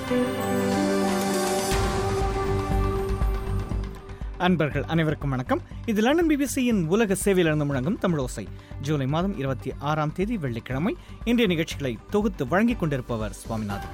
அன்பர்கள் அனைவருக்கும் வணக்கம் இது லண்டன் பிபிசியின் உலக சேவையிலிருந்து முழங்கும் தமிழோசை ஜூலை மாதம் இருபத்தி ஆறாம் தேதி வெள்ளிக்கிழமை இன்றைய நிகழ்ச்சிகளை தொகுத்து வழங்கிக் கொண்டிருப்பவர் சுவாமிநாதன்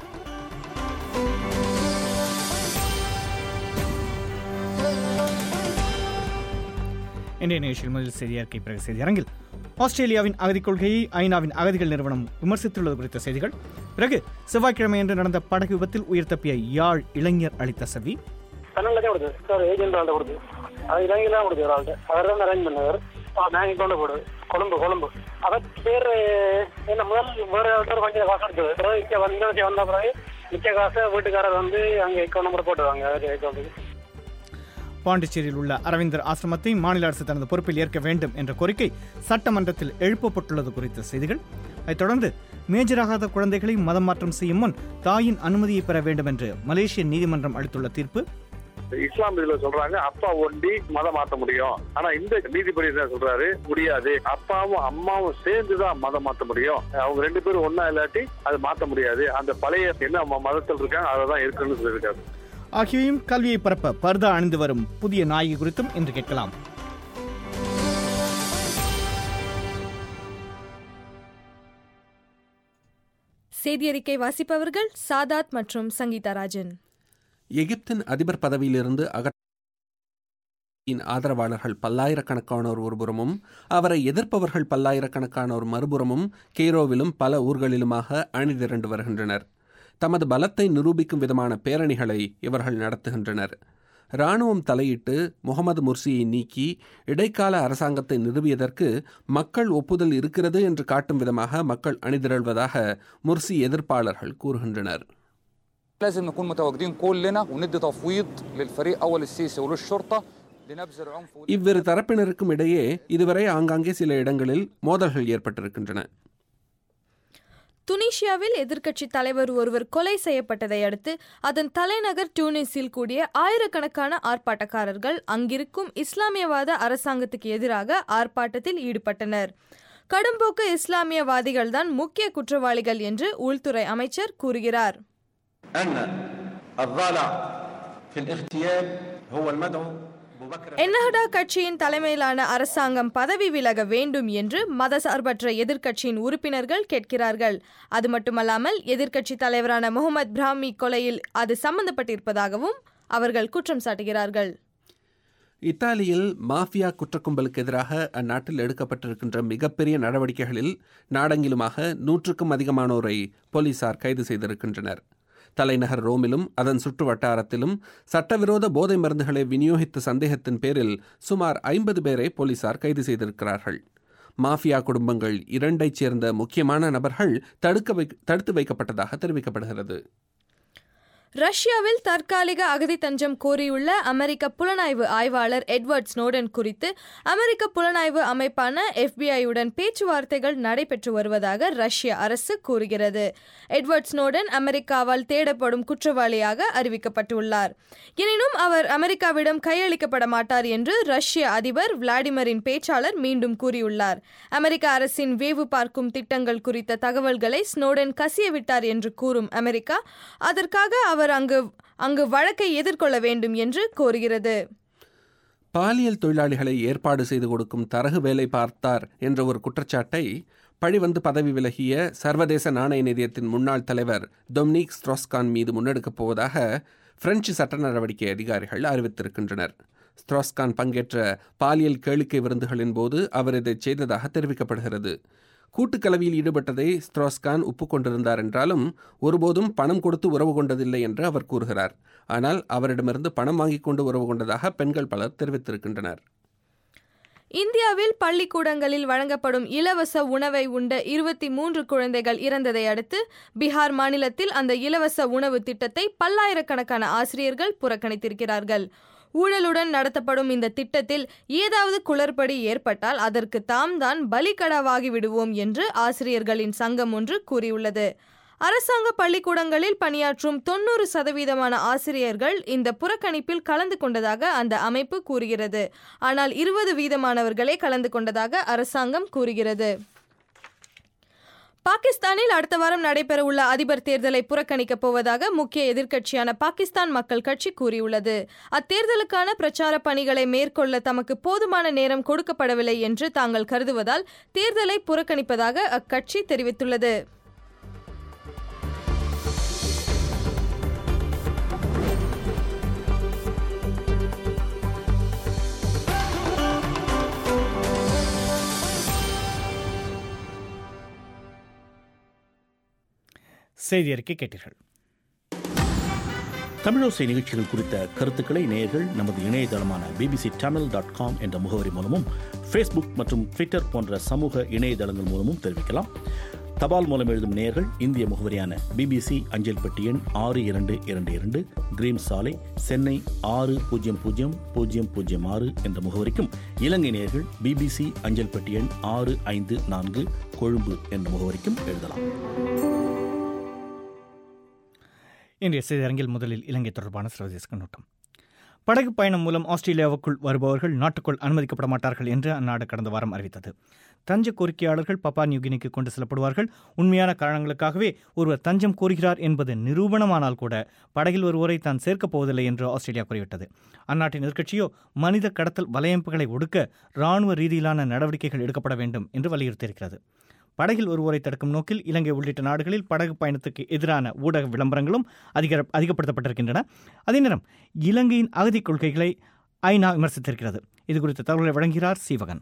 இன்றைய நிகழ்ச்சியில் முதல் செய்தி அறிக்கை பிறகு செய்தி அரங்கில் ஆஸ்திரேலியாவின் அகதிக் கொள்கையை ஐநாவின் அகதிகள் நிறுவனம் விமர்சித்துள்ளது குறித்த செய்திகள் பிறகு செவ்வாய்க்கிழமை என்று நடந்த படகு விபத்தில் உயிர் தப்பிய யாழ் இளைஞர் அளித்த செவி கண்ணன்ல தான் கொடுத்து சார் ஏஜென்ட் ஆள்கிட்ட கொடுத்து அது இலங்கை தான் கொடுத்து ஒரு ஆள்கிட்ட அவர் தான் அரேஞ்ச் பண்ணவர் நாங்கள் கொண்டு போடு கொழும்பு கொழும்பு அவர் பேர் என்ன முதல் முதல் ஒருத்தர் கொஞ்சம் காசு எடுத்தது இங்கே வந்து வந்த பிறகு மிச்ச காசை வீட்டுக்காரர் வந்து அங்கே அக்கௌண்ட் நம்பர் போட்டுருவாங்க அக்கௌண்ட்டுக்கு பாண்டிச்சேரியில் உள்ள அரவிந்தர் ஆசிரமத்தை மாநில அரசு தனது பொறுப்பில் ஏற்க வேண்டும் என்ற கோரிக்கை சட்டமன்றத்தில் எழுப்பப்பட்டுள்ளது குறித்த செய்திகள் அதைத் தொடர்ந்து மேஜராகாத குழந்தைகளை மதம் மாற்றம் செய்யும் முன் தாயின் அனுமதியை பெற வேண்டும் என்று மலேசிய நீதிமன்றம் அளித்துள்ள தீர்ப்பு இஸ்லாம் இதுல சொல்றாங்க அப்பா ஒண்டி மதம் மாத்த முடியும் ஆனா இந்த நீதிபதி என்ன சொல்றாரு முடியாது அப்பாவும் அம்மாவும் சேர்ந்துதான் மதம் மாத்த முடியும் அவங்க ரெண்டு பேரும் ஒன்னா இல்லாட்டி அது மாத்த முடியாது அந்த பழைய என்ன ம- மதத்தில் இருக்காங்க அதை தான் இருக்குன்னு சொல்லியிருக்காரு ஆகியவையும் கல்வியை பரப்ப பர்தா அணிந்து வரும் புதிய நாயகி குறித்தும் இன்று கேட்கலாம் செய்தியறிக்கை வாசிப்பவர்கள் சாதாத் மற்றும் சங்கீதா ராஜன் எகிப்தின் அதிபர் பதவியிலிருந்து அகற்ற ஆதரவாளர்கள் பல்லாயிரக்கணக்கானோர் ஒருபுறமும் அவரை எதிர்ப்பவர்கள் பல்லாயிரக்கணக்கானோர் மறுபுறமும் கெய்ரோவிலும் பல ஊர்களிலுமாக அணிதிரண்டு வருகின்றனர் தமது பலத்தை நிரூபிக்கும் விதமான பேரணிகளை இவர்கள் நடத்துகின்றனர் இராணுவம் தலையிட்டு முகமது முர்சியை நீக்கி இடைக்கால அரசாங்கத்தை நிறுவியதற்கு மக்கள் ஒப்புதல் இருக்கிறது என்று காட்டும் விதமாக மக்கள் அணிதிரள்வதாக முர்சி எதிர்ப்பாளர்கள் கூறுகின்றனர் لازم نكون متواجدين كلنا وندي تفويض للفريق اول السيسي وللشرطه لنبذ العنف وال- இவ்விரு தரப்பினருக்கும் இடையே இதுவரை ஆங்காங்கே சில இடங்களில் மோதல்கள் ஏற்பட்டிருக்கின்றன துனிஷியாவில் எதிர்க்கட்சி தலைவர் ஒருவர் கொலை செய்யப்பட்டதை அடுத்து அதன் தலைநகர் டூனிஸில் கூடிய ஆயிரக்கணக்கான ஆர்ப்பாட்டக்காரர்கள் அங்கிருக்கும் இஸ்லாமியவாத அரசாங்கத்துக்கு எதிராக ஆர்ப்பாட்டத்தில் ஈடுபட்டனர் கடும்போக்கு இஸ்லாமியவாதிகள்தான் முக்கிய குற்றவாளிகள் என்று உள்துறை அமைச்சர் கூறுகிறார் أن الضالع في الاغتيال هو المدعو أبو بكر என்னஹடா கட்சியின் தலைமையிலான அரசாங்கம் பதவி விலக வேண்டும் என்று மதசார்பற்ற எதிர்க்கட்சியின் உறுப்பினர்கள் கேட்கிறார்கள் அது மட்டுமல்லாமல் எதிர்க்கட்சி தலைவரான முகமது பிராமி கொலையில் அது சம்பந்தப்பட்டிருப்பதாகவும் அவர்கள் குற்றம் சாட்டுகிறார்கள் இத்தாலியில் மாஃபியா குற்றக்கும்பலுக்கு எதிராக அந்நாட்டில் எடுக்கப்பட்டிருக்கின்ற மிகப்பெரிய நடவடிக்கைகளில் நாடெங்கிலுமாக நூற்றுக்கும் அதிகமானோரை போலீசார் கைது செய்திருக்கின்றனர் தலைநகர் ரோமிலும் அதன் சுற்று வட்டாரத்திலும் சட்டவிரோத போதை மருந்துகளை விநியோகித்த சந்தேகத்தின் பேரில் சுமார் ஐம்பது பேரை போலீசார் கைது செய்திருக்கிறார்கள் மாஃபியா குடும்பங்கள் இரண்டைச் சேர்ந்த முக்கியமான நபர்கள் தடுக்க வை தடுத்து வைக்கப்பட்டதாக தெரிவிக்கப்படுகிறது ரஷ்யாவில் தற்காலிக அகதி தஞ்சம் கோரியுள்ள அமெரிக்க புலனாய்வு ஆய்வாளர் எட்வர்ட் ஸ்னோடன் குறித்து அமெரிக்க புலனாய்வு அமைப்பான எஃபிஐயுடன் பேச்சுவார்த்தைகள் நடைபெற்று வருவதாக ரஷ்ய அரசு கூறுகிறது எட்வர்ட் ஸ்னோடன் அமெரிக்காவால் தேடப்படும் குற்றவாளியாக அறிவிக்கப்பட்டுள்ளார் எனினும் அவர் அமெரிக்காவிடம் கையளிக்கப்பட மாட்டார் என்று ரஷ்ய அதிபர் விளாடிமிரின் பேச்சாளர் மீண்டும் கூறியுள்ளார் அமெரிக்க அரசின் வேவு பார்க்கும் திட்டங்கள் குறித்த தகவல்களை ஸ்னோடன் கசியவிட்டார் என்று கூறும் அமெரிக்கா அதற்காக அவர் அங்கு அங்கு வழக்கை எதிர்கொள்ள வேண்டும் என்று கோருகிறது பாலியல் தொழிலாளிகளை ஏற்பாடு செய்து கொடுக்கும் தரகு வேலை பார்த்தார் என்ற ஒரு குற்றச்சாட்டை பழிவந்து பதவி விலகிய சர்வதேச நாணய நிதியத்தின் முன்னாள் தலைவர் டொமினிக் ஸ்ட்ராஸ்கான் மீது முன்னெடுக்கப் போவதாக பிரெஞ்சு சட்ட நடவடிக்கை அதிகாரிகள் அறிவித்திருக்கின்றனர் ஸ்ட்ராஸ்கான் பங்கேற்ற பாலியல் கேளிக்கை விருந்துகளின் போது அவர் இதை செய்ததாக தெரிவிக்கப்படுகிறது கூட்டுக்கலவியில் ஈடுபட்டதை ஸ்ட்ராஸ்கான் ஒப்புக்கொண்டிருந்தார் என்றாலும் ஒருபோதும் பணம் கொடுத்து உறவு கொண்டதில்லை என்று அவர் கூறுகிறார் ஆனால் அவரிடமிருந்து பணம் வாங்கிக் கொண்டு உறவு கொண்டதாக பெண்கள் பலர் தெரிவித்திருக்கின்றனர் இந்தியாவில் பள்ளிக்கூடங்களில் வழங்கப்படும் இலவச உணவை உண்ட இருபத்தி மூன்று குழந்தைகள் இறந்ததை அடுத்து பீகார் மாநிலத்தில் அந்த இலவச உணவு திட்டத்தை பல்லாயிரக்கணக்கான ஆசிரியர்கள் புறக்கணித்திருக்கிறார்கள் ஊழலுடன் நடத்தப்படும் இந்த திட்டத்தில் ஏதாவது குளறுபடி ஏற்பட்டால் அதற்கு தாம் தான் பலிகடாவாகி விடுவோம் என்று ஆசிரியர்களின் சங்கம் ஒன்று கூறியுள்ளது அரசாங்க பள்ளிக்கூடங்களில் பணியாற்றும் தொண்ணூறு சதவீதமான ஆசிரியர்கள் இந்த புறக்கணிப்பில் கலந்து கொண்டதாக அந்த அமைப்பு கூறுகிறது ஆனால் இருபது வீதமானவர்களே கலந்து கொண்டதாக அரசாங்கம் கூறுகிறது பாகிஸ்தானில் அடுத்த வாரம் நடைபெறவுள்ள அதிபர் தேர்தலை புறக்கணிக்கப் போவதாக முக்கிய எதிர்க்கட்சியான பாகிஸ்தான் மக்கள் கட்சி கூறியுள்ளது அத்தேர்தலுக்கான பிரச்சார பணிகளை மேற்கொள்ள தமக்கு போதுமான நேரம் கொடுக்கப்படவில்லை என்று தாங்கள் கருதுவதால் தேர்தலை புறக்கணிப்பதாக அக்கட்சி தெரிவித்துள்ளது செய்தி அறிக்கை கேட்டீர்கள் தமிழோசை நிகழ்ச்சிகள் குறித்த கருத்துக்களை நேயர்கள் நமது இணையதளமான பிபிசி தமிழ் டாட் காம் என்ற முகவரி மூலமும் ஃபேஸ்புக் மற்றும் ட்விட்டர் போன்ற சமூக இணையதளங்கள் மூலமும் தெரிவிக்கலாம் தபால் மூலம் எழுதும் நேயர்கள் இந்திய முகவரியான பிபிசி அஞ்சல் பெட்டி எண் ஆறு இரண்டு இரண்டு இரண்டு கிரீம் சாலை சென்னை ஆறு பூஜ்ஜியம் பூஜ்ஜியம் பூஜ்ஜியம் பூஜ்ஜியம் ஆறு என்ற முகவரிக்கும் இலங்கை நேயர்கள் பிபிசி அஞ்சல் பெட்டி எண் ஆறு ஐந்து நான்கு கொழும்பு என்ற முகவரிக்கும் எழுதலாம் இன்றைய செய்தியரங்கில் முதலில் இலங்கை தொடர்பான சர்வதேச கண்ணோட்டம் படகு பயணம் மூலம் ஆஸ்திரேலியாவுக்குள் வருபவர்கள் நாட்டுக்குள் அனுமதிக்கப்பட மாட்டார்கள் என்று அந்நாடு கடந்த வாரம் அறிவித்தது தஞ்ச கோரிக்கையாளர்கள் பப்பா நியூகினிக்கு கொண்டு செல்லப்படுவார்கள் உண்மையான காரணங்களுக்காகவே ஒருவர் தஞ்சம் கோருகிறார் என்பது நிரூபணமானால் கூட படகில் ஒருவரை தான் சேர்க்கப் போவதில்லை என்று ஆஸ்திரேலியா கூறிவிட்டது அந்நாட்டின் எதிர்க்கட்சியோ மனித கடத்தல் வலையமைப்புகளை ஒடுக்க ராணுவ ரீதியிலான நடவடிக்கைகள் எடுக்கப்பட வேண்டும் என்று வலியுறுத்தியிருக்கிறது படகில் ஒருவரை தடுக்கும் நோக்கில் இலங்கை உள்ளிட்ட நாடுகளில் படகு பயணத்துக்கு எதிரான ஊடக விளம்பரங்களும் அதிக அதிகப்படுத்தப்பட்டிருக்கின்றன அதே நேரம் இலங்கையின் அகதிக் கொள்கைகளை ஐநா விமர்சித்திருக்கிறது இது குறித்த தகவல்களை வழங்குகிறார் சீவகன்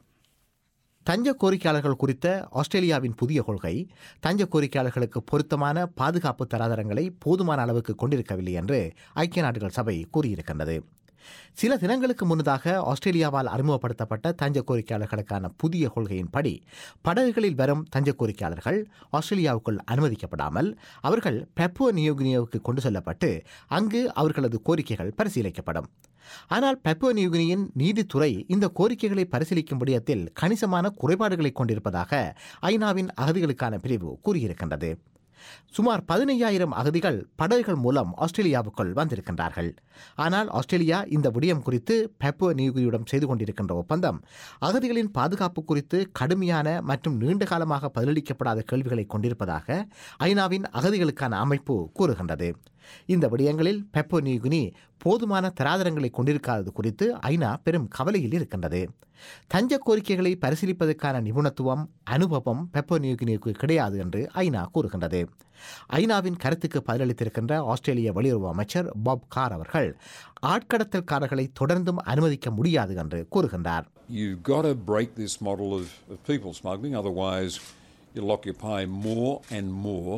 தஞ்ச கோரிக்கையாளர்கள் குறித்த ஆஸ்திரேலியாவின் புதிய கொள்கை தஞ்ச கோரிக்கையாளர்களுக்கு பொருத்தமான பாதுகாப்பு தராதரங்களை போதுமான அளவுக்கு கொண்டிருக்கவில்லை என்று ஐக்கிய நாடுகள் சபை கூறியிருக்கின்றது சில தினங்களுக்கு முன்னதாக ஆஸ்திரேலியாவால் அறிமுகப்படுத்தப்பட்ட தஞ்ச கோரிக்கையாளர்களுக்கான புதிய கொள்கையின்படி படகுகளில் வரும் தஞ்ச கோரிக்கையாளர்கள் ஆஸ்திரேலியாவுக்குள் அனுமதிக்கப்படாமல் அவர்கள் பெப்புவ நியோகினியாவுக்கு கொண்டு செல்லப்பட்டு அங்கு அவர்களது கோரிக்கைகள் பரிசீலிக்கப்படும் ஆனால் பெப்புவ நியூகினியின் நீதித்துறை இந்த கோரிக்கைகளை பரிசீலிக்கும் விடயத்தில் கணிசமான குறைபாடுகளை கொண்டிருப்பதாக ஐநாவின் அகதிகளுக்கான பிரிவு கூறியிருக்கின்றது சுமார் பதினையாயிரம் அகதிகள் படகுகள் மூலம் ஆஸ்திரேலியாவுக்குள் வந்திருக்கின்றார்கள் ஆனால் ஆஸ்திரேலியா இந்த விடயம் குறித்து பெப்போ நியூகிரியுடன் செய்து கொண்டிருக்கின்ற ஒப்பந்தம் அகதிகளின் பாதுகாப்பு குறித்து கடுமையான மற்றும் நீண்ட காலமாக பதிலளிக்கப்படாத கேள்விகளை கொண்டிருப்பதாக ஐநாவின் அகதிகளுக்கான அமைப்பு கூறுகின்றது இந்த விடயங்களில் பெப்போ நியூகினி போதுமான தராதரங்களை கொண்டிருக்காதது குறித்து ஐநா பெரும் கவலையில் இருக்கின்றது தஞ்ச கோரிக்கைகளை பரிசீலிப்பதற்கான நிபுணத்துவம் அனுபவம் பெப்போ நியூகினிக்கு கிடையாது என்று ஐநா கூறுகின்றது ஐநாவின் கருத்துக்கு பதிலளித்திருக்கின்ற ஆஸ்திரேலிய வெளியுறவு அமைச்சர் பாப் கார் அவர்கள் ஆட்கடத்தல்காரர்களை தொடர்ந்தும் அனுமதிக்க முடியாது என்று கூறுகின்றார் You've got to break this model of, of people smuggling, otherwise, you'll occupy more and more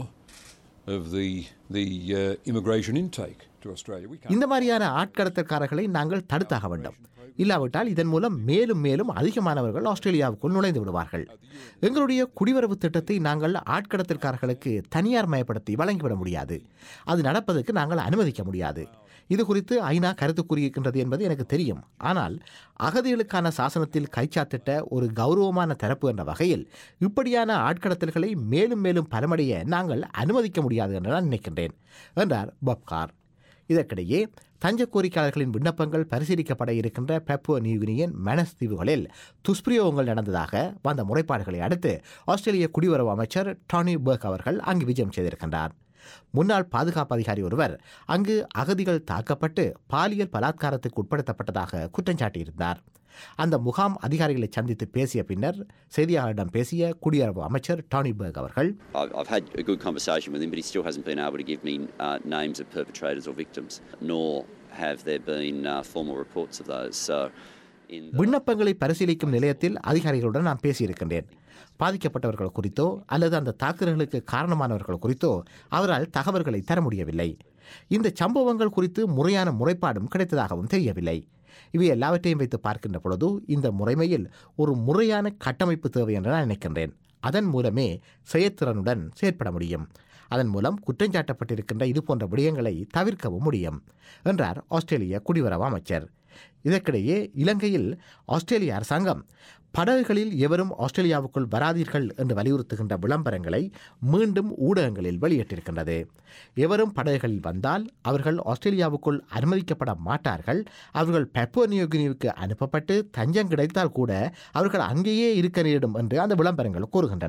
of the, the uh, immigration intake to Australia. We can't. இந்த மாதிரியான ஆட்கடத்தல்காரர்களை நாங்கள் தடுத்தாக வேண்டும் இல்லாவிட்டால் இதன் மூலம் மேலும் மேலும் அதிகமானவர்கள் ஆஸ்திரேலியாவுக்குள் நுழைந்து விடுவார்கள் எங்களுடைய குடிவரவு திட்டத்தை நாங்கள் ஆட்கடத்தல்காரர்களுக்கு தனியார் மயப்படுத்தி வழங்கிவிட முடியாது அது நடப்பதற்கு நாங்கள் அனுமதிக்க முடியாது இது குறித்து ஐநா கருத்து கூறியிருக்கின்றது என்பது எனக்கு தெரியும் ஆனால் அகதிகளுக்கான சாசனத்தில் கைச்சாத்திட்ட ஒரு கௌரவமான தரப்பு என்ற வகையில் இப்படியான ஆட்கடத்தல்களை மேலும் மேலும் பலமடைய நாங்கள் அனுமதிக்க முடியாது என்று நான் நினைக்கின்றேன் என்றார் பப்கார் இதற்கிடையே தஞ்ச கோரிக்கையாளர்களின் விண்ணப்பங்கள் பரிசீலிக்கப்பட இருக்கின்ற பெப்போ நியூகினியன் மெனஸ் தீவுகளில் துஷ்பிரயோகங்கள் நடந்ததாக வந்த முறைப்பாடுகளை அடுத்து ஆஸ்திரேலிய குடியுறவு அமைச்சர் டானி பர்க் அவர்கள் அங்கு விஜயம் செய்திருக்கின்றார் முன்னாள் பாதுகாப்பு அதிகாரி ஒருவர் அங்கு அகதிகள் தாக்கப்பட்டு பாலியல் பலாத்காரத்துக்கு உட்படுத்தப்பட்டதாக குற்றம் சாட்டியிருந்தார் அந்த முகாம் அதிகாரிகளை சந்தித்து பேசிய பின்னர் செய்தியாளரிடம் பேசிய குடியுறவு அமைச்சர் டானி பர்க் அவர்கள் I've, I've had a good conversation with him, but he still hasn't been able to give me uh, names of perpetrators or victims, nor have there been uh, formal reports of those. So, in the, விண்ணப்பங்களை பரிசீலிக்கும் நிலையத்தில் அதிகாரிகளுடன் நான் பேசியிருக்கின்றேன் பாதிக்கப்பட்டவர்கள் குறித்தோ அல்லது அந்த தாக்குதல்களுக்கு காரணமானவர்கள் குறித்தோ அவரால் தகவல்களை தர முடியவில்லை இந்த சம்பவங்கள் குறித்து முறையான முறைப்பாடும் கிடைத்ததாகவும் தெரியவில்லை இவை எல்லாவற்றையும் வைத்து பார்க்கின்ற பொழுது இந்த முறைமையில் ஒரு முறையான கட்டமைப்பு தேவை என்று நான் நினைக்கின்றேன் அதன் மூலமே செயற்திறனுடன் செயற்பட முடியும் அதன் மூலம் குற்றஞ்சாட்டப்பட்டிருக்கின்ற இது போன்ற விடயங்களை தவிர்க்கவும் முடியும் என்றார் ஆஸ்திரேலிய குடிவரவு அமைச்சர் இதற்கிடையே இலங்கையில் ஆஸ்திரேலிய அரசாங்கம் படகுகளில் எவரும் ஆஸ்திரேலியாவுக்குள் வராதீர்கள் என்று வலியுறுத்துகின்ற விளம்பரங்களை மீண்டும் ஊடகங்களில் வெளியிட்டிருக்கின்றது எவரும் படகுகளில் வந்தால் அவர்கள் ஆஸ்திரேலியாவுக்குள் அனுமதிக்கப்பட மாட்டார்கள் அவர்கள் பெப்போ நியோகினியுக்கு அனுப்பப்பட்டு தஞ்சம் கிடைத்தால் கூட அவர்கள் அங்கேயே இருக்க நேரிடும் என்று அந்த விளம்பரங்கள் கூறுகின்றன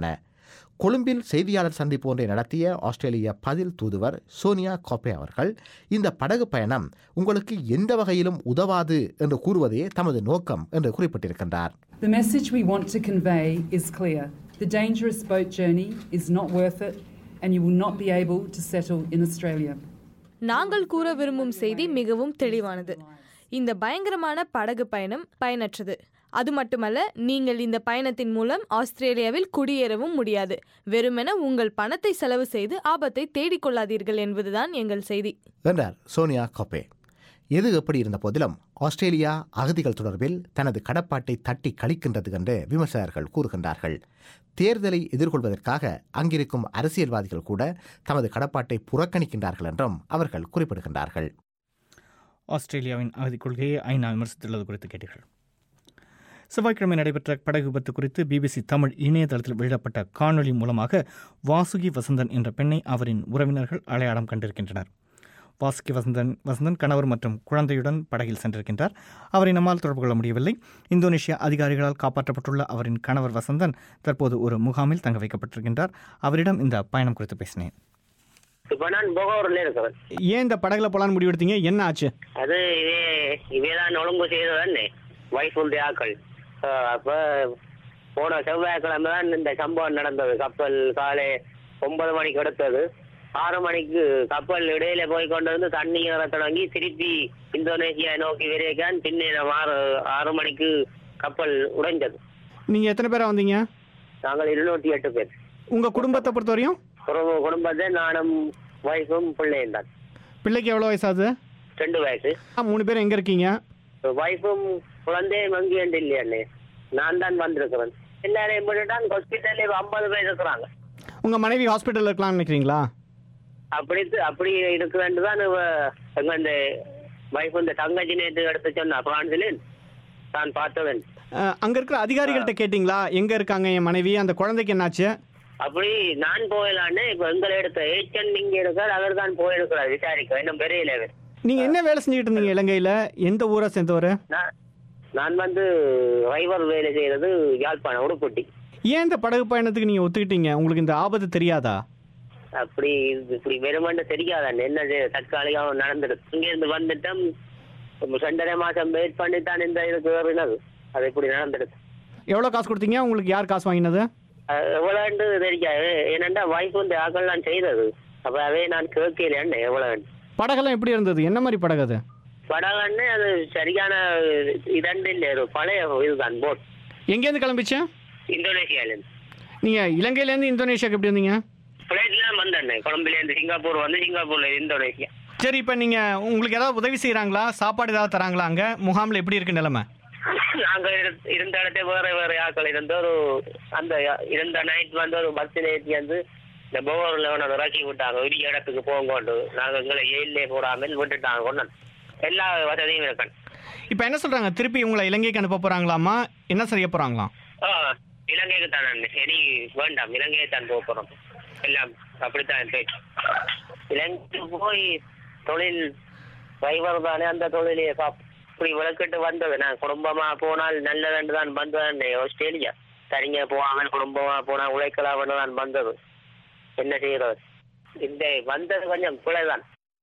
கொழும்பில் செய்தியாளர் சந்திப்பு ஒன்றை நடத்திய ஆஸ்திரேலிய பதில் தூதுவர் சோனியா கோப்பே அவர்கள் இந்த படகு பயணம் உங்களுக்கு எந்த வகையிலும் உதவாது என்று கூறுவதே தமது நோக்கம் என்று குறிப்பிட்டிருக்கின்றார் The message we want to convey is clear. The dangerous boat journey is not worth it, and you will not be able to settle in Australia. நாங்கள் கூற விரும்பும் செய்தி மிகவும் தெளிவானது இந்த பயங்கரமான படகு பயணம் பயனற்றது அது மட்டுமல்ல நீங்கள் இந்த பயணத்தின் மூலம் ஆஸ்திரேலியாவில் குடியேறவும் முடியாது வெறுமென உங்கள் பணத்தை செலவு செய்து ஆபத்தை தேடிக்கொள்ளாதீர்கள் என்பதுதான் எங்கள் செய்தி என்றார் சோனியா கோப்பே எது எப்படி இருந்த போதிலும் ஆஸ்திரேலியா அகதிகள் தொடர்பில் தனது கடப்பாட்டை தட்டி கழிக்கின்றது என்று விமர்சகர்கள் கூறுகின்றார்கள் தேர்தலை எதிர்கொள்வதற்காக அங்கிருக்கும் அரசியல்வாதிகள் கூட தமது கடப்பாட்டை புறக்கணிக்கின்றார்கள் என்றும் அவர்கள் குறிப்பிடுகின்றார்கள் ஆஸ்திரேலியாவின் அகதி கொள்கையை ஐநா விமர்சித்துள்ளது குறித்து கேட்டீர்கள் செவ்வாய்க்கிழமை நடைபெற்ற படகு விபத்து குறித்து பிபிசி தமிழ் இணையதளத்தில் வெளியிடப்பட்ட காணொலி மூலமாக வாசுகி வசந்தன் என்ற பெண்ணை அவரின் உறவினர்கள் அடையாளம் கண்டிருக்கின்றனர் வாசுகி வசந்தன் வசந்தன் கணவர் மற்றும் குழந்தையுடன் படகில் சென்றிருக்கின்றார் அவரை நம்மால் தொடர்பு கொள்ள முடியவில்லை இந்தோனேஷியா அதிகாரிகளால் காப்பாற்றப்பட்டுள்ள அவரின் கணவர் வசந்தன் தற்போது ஒரு முகாமில் தங்க வைக்கப்பட்டிருக்கின்றார் அவரிடம் இந்த பயணம் குறித்து பேசினேன் இப்ப நான் போகவரில் இருக்கிறேன் ஏன் இந்த படகுல போலான்னு முடிவெடுத்தீங்க என்ன ஆச்சு அது இவே இவேதான் ஒழுங்கு செய்ததானே வைஃபுடைய ஆக்கள் அஹ் அப்ப போன செவ்வாய்க்கிழமை தான் இந்த சம்பவம் நடந்தது கப்பல் காலை ஒன்பது மணிக்கு எடுத்தது ஆறு மணிக்கு கப்பல் இடையில போய் கொண்டு வந்து தண்ணி ஏற தொடங்கி திருப்பி இந்தோனேசியா நோக்கி விரைக்கான் பின்னர் ஆறு ஆறு மணிக்கு கப்பல் உடைஞ்சது நீங்கள் எத்தனை பேரா வந்தீங்க நாங்கள் இருநூற்றி எட்டு பேர் உங்கள் குடும்பத்தை பொறுத்தவரையும் ஒரு குடும்பத்தை நானும் வைஃபும் பிள்ளையும் தான் பிள்ளைக்கு எவ்வளோ வயசாகுது ரெண்டு வயசு ஆ, மூணு பேர் எங்கே இருக்கீங்க வைஃபும் குழந்தையும் அங்கேயும் இல்லையாண்ணே நான் தான் வந்திருக்கிறேன் எல்லாரையும் விட்டுட்டான் ஹாஸ்பிட்டல்ல ஐம்பது பேர் இருக்கிறாங்க உங்கள் மனைவி ஹாஸ்பிட்டலில் இருக்கலாம்னு நினைக்கிறீங்களா அப்படி அப்படி இருக்கிறேன்னு தான் இவ எங்க இந்த வைஃப் இந்த தங்கச்சி நேற்று எடுத்து சொன்னா பிரான்சில் நான் பார்த்தவன் அங்கே இருக்கிற அதிகாரிகள்கிட்ட கேட்டிங்களா எங்கே இருக்காங்க என் மனைவி அந்த குழந்தைக்கு என்னாச்சு அப்படி நான் போயிடலான்னு இப்ப எங்களை எடுத்த ஏச்சன் இங்க இருக்கார் அவர் தான் போயிருக்கிறார் விசாரிக்க இன்னும் பெரிய அவர் நீங்கள் என்ன வேலை செஞ்சுக்கிட்டு இருந்தீங்க இலங்கையில் எந்த ஊரை சேர்ந்தவர் நான் நான் வந்து டிரைவர் வேலை செய்யறது யாழ்ப்பாணம் உடுப்பட்டி ஏன் இந்த படகு பயணத்துக்கு நீங்கள் ஒத்துக்கிட்டீங்க உங்களுக்கு இந்த ஆபத்து தெரியாதா அப்படி இது இப்படி வெறுமன்னு தெரியாதான் என்ன செய்ய தற்காலிகம் நடந்துடுது இங்கேருந்து வந்துட்டோம் ஒரு ரெண்டரை மாசம் வெயிட் பண்ணி தான் இந்த இதுக்கு ஏறினது அது இப்படி நடந்துடுது எவ்வளோ காசு கொடுத்தீங்க உங்களுக்கு யார் காசு வாங்கினது அஹ் எவ்வளவுண்டு தெரியாது ஏனென்றா வைஃப் வந்து ஆக்கள் நான் செய்தது அப்ப அதே நான் கேட்கலையாண்டு எவ்வளவு படகெல்லாம் எப்படி இருந்தது என்ன மாதிரி படகு அது படகன்னு அது சரியான இதண்டு இல்லை ஒரு பழைய இதுதான் போட் எங்கேருந்து கிளம்பிச்சு இந்தோனேஷியாலேருந்து நீங்கள் இலங்கையிலேருந்து இந்தோனேஷியாவுக்கு எப்படி வந்தீங்க ஃப்ளைட்லாம் வந்தேன் கொழம்புலேருந்து சிங்கப்பூர் வந்து சிங்கப்பூர்ல இந்தோனேஷியா சரி இப்போ நீங்கள் உங்களுக்கு ஏதாவது உதவி செய்கிறாங்களா சாப்பாடு ஏதாவது தராங்களா அங்கே முகாமில் எப்படி இருக்கு நிலைமை நாங்க இரு- இருந்த இடத்த வேற வேற ஆட்கள் இருந்த ஒரு அந்த இருந்த நைட் வந்து ஒரு பஸ்ஸில் ஏற்றி வந்து இந்த போகரில் ஒன்று இறக்கி விட்டாங்க உரிய இடத்துக்கு போங்கோண்டு நாங்கள் எங்களை ஏழிலே போடாமல் விட்டுட்டாங்க கொண்டு எல்லா வசதியும் இருக்கேன் இப்போ என்ன சொல்கிறாங்க திருப்பி உங்களை இலங்கைக்கு அனுப்ப போகிறாங்களாமா என்ன செய்ய போகிறாங்களாம் ஆ இலங்கைக்கு தான் நான் இனி வேண்டாம் இலங்கையை தான் போக போகிறோம் எல்லாம் அப்படித்தான் போயிட்டு இலங்கைக்கு போய் தொழில் டிரைவர் தானே அந்த தொழிலையே பார்ப்போம் இப்படி விளக்கிட்டு வந்தது நான் குடும்பமா போனால் நல்லதுன்னு தான் வந்தது ஆஸ்திரேலியா தனிங்க போகாமல் குடும்பமா போனா உழைக்கலாம்னு தான் வந்தது என்ன செய்யறது இந்த வந்தது கொஞ்சம் பிழைதான்